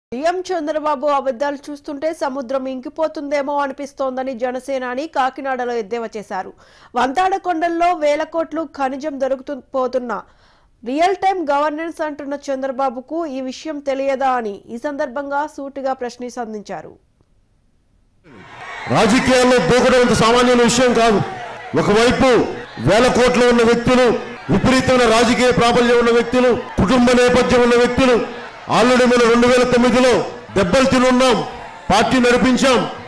CM Chandrababu అబద్ధాలు చూస్తుంటే సముద్రం ఇంకిపోతుందేమో అనిపిస్తోందని జనసేనాని కాకినాడలో ఎద్దేవా చేశారు వంతాడ కొండల్లో వేల కోట్లు ఖనిజం దొరుకుతూ పోతున్న రియల్ టైం గవర్నెన్స్ అంటున్న చంద్రబాబుకు ఈ విషయం తెలియదా అని ఈ సందర్భంగా సూటిగా ప్రశ్న సంధించారు రాజకీయాల్లో దూకడం అంత సామాన్యమైన విషయం కాదు ఒకవైపు వేల కోట్లు ఉన్న వ్యక్తులు విపరీతమైన రాజకీయ ప్రాబల్యం ఉన్న వ్యక్తులు కుటుంబ నేపథ్యం ఉన్న వ్యక్తులు ఆల్రెడీ మనం రెండు వేల తొమ్మిదిలో దెబ్బలు తినున్నాం పార్టీ నడిపించాం